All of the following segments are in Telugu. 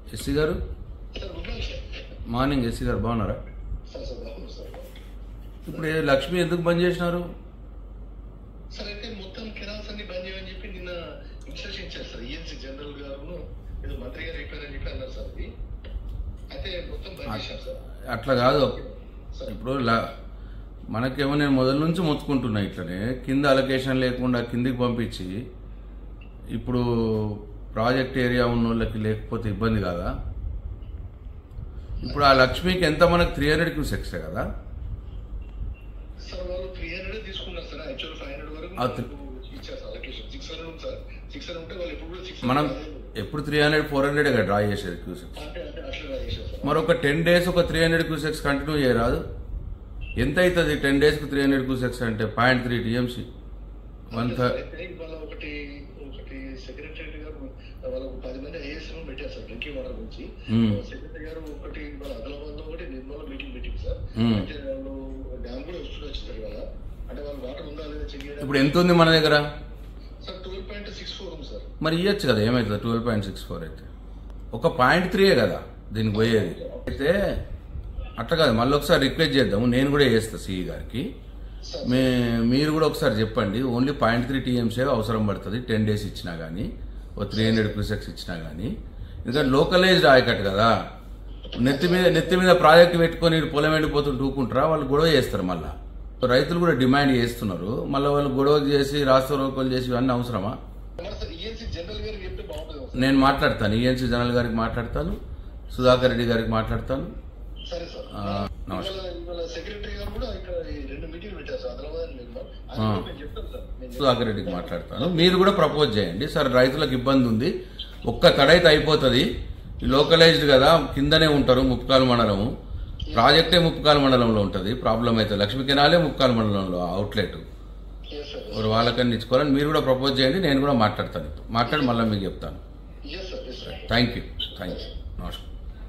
ఎస్సీ గారు sir good morning sir morning SC గారు బాగున్నారా సార్ సార్ బాగుంది సార్ ఇప్పుడు ఏ లక్ష్మి ఎందుకు బంద్ చేసినారు సార్ అయితే మొత్తం కెనాల్స్ అన్ని బంద్ చేయమని చెప్పి నిన్న ఇన్స్ట్రక్షన్ ఇచ్చారు సార్ ఈఎన్సీ జనరల్ గారు ఏదో మంత్రి గారు చెప్పారని చెప్పి అన్నారు సార్ అది అయితే మొత్తం బంద్ చేశాం సార్ అట్లా కాదు సార్ ఇప్పుడు ల- మనకేమో నేను మొదల నుంచి మొత్తుకుంటున్నా ఇట్లనే కింద అలొకేషన్ లేకుండా కిందికి పంపించి ఇప్పుడు ప్రాజెక్ట్ ఏరియా ఉన్న వాళ్ళకి లేకపోతే ఇబ్బంది కాదా ఇప్పుడు ఆ లక్ష్మికి ఎంత మనకు త్రీ హండ్రెడ్ క్యూసెక్స్ కదా సార్ వాళ్ళు త్రీ హండ్రెడ్ తీసుకున్నారు సార్ యాక్చువల్ ఫైవ్ హండ్రెడ్ వరకు ఆ, త్రి- మనకు ఇచ్చారు సార్ అలొకేషన్ సిక్స్ హండ్రెడ్ ఉంది సార్ సిక్స్ హండ్రెడ్ ఉంటే వాళ్ళు ఎప్పుడు కూడా సిక్స్ మనం ఎప్పుడు three hundred four hundred draw చేసేది క్యూసెక్స్ అంటే అంటే అట్లా చేశారు సార్ మరొక టెన్ డేస్ ఒక త్రీ హండ్రెడ్ క్యూసెక్స్ కంటిన్యూ చేయరాదు ఎంత అవుతుంది టెన్ డేస్కి త్రీ హండ్రెడ్ క్యూసెక్స్ అంటే పాయింట్ త్రీ టీఎంసీ వన్ థర్ అయితే వాళ్ళ ఒకటి ఒకటి సెక్రటరీ గారు వాళ్ళ ఒక పది మంది ఐఏఎస్ పెట్టారు సార్ డ్రింకింగ్ వాటర్ గురించి Hmm. సెక్రటరీ గారు ఒకటి వాళ్ళ ఆదిలాబాద్ లో ఒకటి నిర్మల మీటింగ్ పెట్టింది సార్ Hmm. అంటే వాళ్ళు డ్యామ్ కూడా వస్తుంది వచ్చారు కదా అంటే వాళ్ళు వాటర్ ఉందా లేదా చెక్ చేయడం ఇప్పుడు ఎంత ఉంది మన దగ్గర sir twelve point six four ఉంది సార్ మరి ఇవ్వచ్చు కదా ఏమవుతుంది ట్వెల్వ్ పాయింట్ సిక్స్ ఫోర్ అయితే ఒక పాయింట్ త్రీయే కదా దీనికి పోయేది అయితే అట్లా కాదు మళ్ళీ ఒకసారి రిక్వెస్ట్ చేద్దాము నేను కూడా చేస్తా సిఈ గారికి సార్ మే మీరు కూడా ఒకసారి చెప్పండి ఓన్లీ పాయింట్ త్రీ టీఎంసీ అవసరం పడుతుంది టెన్ డేస్ ఇచ్చినా కానీ ఓ త్రీ హండ్రెడ్ క్యూసెక్స్ ఇచ్చినా కానీ ఎందుకంటే లోకలైజ్డ్ ఆయకట్ కదా నెత్తి మీద నెత్తి మీద ప్రాజెక్ట్ పెట్టుకొని ఈడు పొలం ఎండిపోతుంటే ఊకుంటారా వాళ్ళు గొడవ చేస్తారు మళ్ళా రైతులు కూడా డిమాండ్ చేస్తున్నారు మళ్ళీ వాళ్ళు గొడవ చేసి రాష్ట్ర రోకలు చేసి ఇవన్నీ అవసరమా మరి సార్ ఈఎన్సీ జనరల్ గారు చెప్తే బాగుంటుంది కదా నేను మాట్లాడతాను ఈఎన్సీ జనరల్ గారికి మాట్లాడతాను సుధాకర్ రెడ్డి గారికి మాట్లాడతాను సార్ సరే సార్ ఆ, నమస్కారం. ఇవాళ ఇవాళ సెక్రటరీ గారు కూడా ఇక్కడ ఈ రెండు మీటింగ్ పెట్టారు సార్ ఆదిలాబాద్ అండ్ నిర్మల్ ఆయన ఆ. కూడా నేను చెప్తాను సార్ నేను సుధాకర్ రెడ్డికి మాట్లాడతాను మీరు కూడా ప్రపోజ్ చేయండి సార్ రైతులకు ఇబ్బంది ఉంది ఒక్క తడైతే అయిపోతుంది లోకలైజ్డ్ కదా కిందనే ఉంటారు ముప్కాల మండలము ప్రాజెక్టే ముప్కాల మండలంలో ఉంటుంది ప్రాబ్లం అయితే లక్ష్మీ కెనాలే ముప్కాల మండలంలో అవుట్లెట్ Yes, sir. మరి వాళ్ళకని ఇచ్చుకోవాలని మీరు కూడా ప్రపోజ్ చేయండి నేను కూడా మాట్లాడతాను మాట్లాడి మళ్ళీ మీకు చెప్తాను Yes, sir. Yes, sir. Thank you thank you నమస్కారం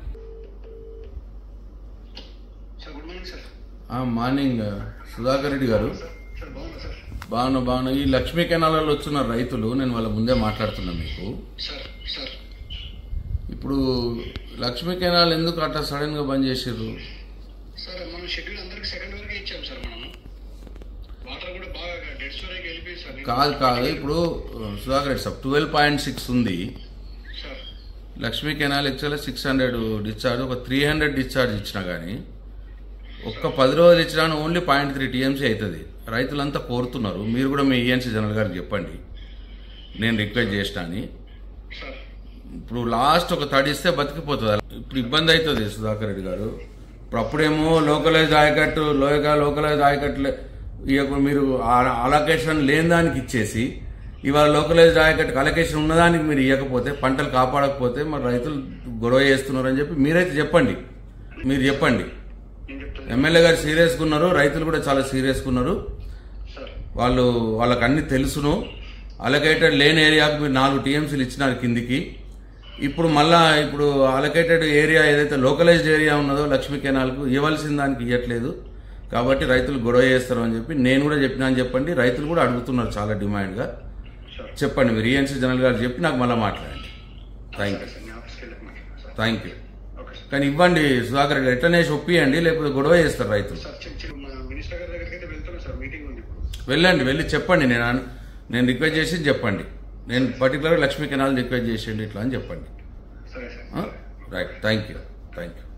సార్ గుడ్ మార్నింగ్ సార్ ఆ, మార్నింగ్ సుధాకర్ రెడ్డి గారు సార్ సార్ బాగున్నా సార్ బాగున్నా బాగున్నా ఈ లక్ష్మీ కెనాలలో వచ్చిన రైతులు నేను వాళ్ళ ముందే మాట్లాడుతున్నా మీకు సార్ సార్ ఇప్పుడు లక్ష్మీ కెనాల్ ఎందుకు అట్లా సడన్ గా బంద్ చేసిర్రు సార్ మనం షెడ్యూల్ అందరికి సెకండ్ వరకే ఇచ్చాం సార్ మనము వాటర్ కూడా బాగా డెడ్స్ వరకు వెళ్ళిపోయి సార్ కాదు కాదు ఇప్పుడు Sudhakar Reddy sir twelve point six ఉంది సార్ లక్ష్మీ కెనాల్ యాక్చువల్గా సిక్స్ హండ్రెడ్ డిశ్చార్జ్ ఒక త్రీ హండ్రెడ్ డిశ్చార్జ్ ఇచ్చినా కానీ ఒక్క పది రోజులు ఇచ్చినా ఓన్లీ పాయింట్ త్రీ టీఎంసీ అవుతుంది రైతులంతా కోరుతున్నారు మీరు కూడా మీ ఈఎన్సీ జనరల్ గారికి చెప్పండి నేను రిక్వెస్ట్ చేసిన అని సార్ ఇప్పుడు లాస్ట్ ఒక తడి ఇస్తే బతికిపోతుంది ఇప్పుడు ఇబ్బంది అవుతుంది సుధాకర్ రెడ్డి గారు ఇప్పుడు అప్పుడేమో లోకలైజ్ ఆయకట్టు లోయగా లోకలైజ్ ఆయకట్లు ఇక మీరు అలొకేషన్ లేని దానికి ఇచ్చేసి ఇవాళ లోకలైజ్ ఆయకట్టుకు అలొకేషన్ ఉన్నదానికి మీరు ఇవ్వకపోతే పంటలు కాపాడకపోతే మరి రైతులు గొడవ చేస్తున్నారని చెప్పి మీరైతే చెప్పండి మీరు చెప్పండి నేను చెప్తాను ఎమ్మెల్యే గారు సీరియస్గా ఉన్నారు రైతులు కూడా చాలా సీరియస్గా ఉన్నారు సార్ వాళ్ళు వాళ్ళకి అన్ని తెలుసును అలొకేటెడ్ లేని ఏరియాకు మీరు నాలుగు టీఎంసీలు ఇచ్చినారు కిందికి ఇప్పుడు మళ్ళా ఇప్పుడు అలొకేటెడ్ ఏరియా ఏదైతే లోకలైజ్డ్ ఏరియా ఉన్నదో లక్ష్మీ కెనాల్కు ఇవ్వాల్సిన దానికి ఇవ్వట్లేదు కాబట్టి రైతులు గొడవ చేస్తారు అని చెప్పి నేను కూడా చెప్పినా అని చెప్పండి రైతులు కూడా అడుగుతున్నారు చాలా డిమాండ్గా సార్ చెప్పండి మీరు ఈఎన్సీ జనరల్ గారు చెప్పి నాకు మళ్ళీ మాట్లాడండి థ్యాంక్ యూ సార్ నేను ఆఫీస్కి వెళ్ళాక మాట్లాడతాను sir thank you okay sir కానీ ఇవ్వండి సుధాకర్ గారు ఎట్లనే ఒప్పియండి లేకపోతే గొడవ చేస్తారు రైతులు సార్ చెక్ చెక్ మా మినిస్టర్ గారి దగ్గరికి అయితే వెళ్తున్నా సార్ మీటింగ్ ఉంది ఇప్పుడు వెళ్ళండి వెళ్ళి చెప్పండి నేను అన్- నేను రిక్వెస్ట్ చేసి చెప్పండి నేను పర్టికులర్గా లక్ష్మీ కెనాల్ రిక్వెస్ట్ చేసేయండి ఇట్లా అని చెప్పండి సరే sir right thank you thank you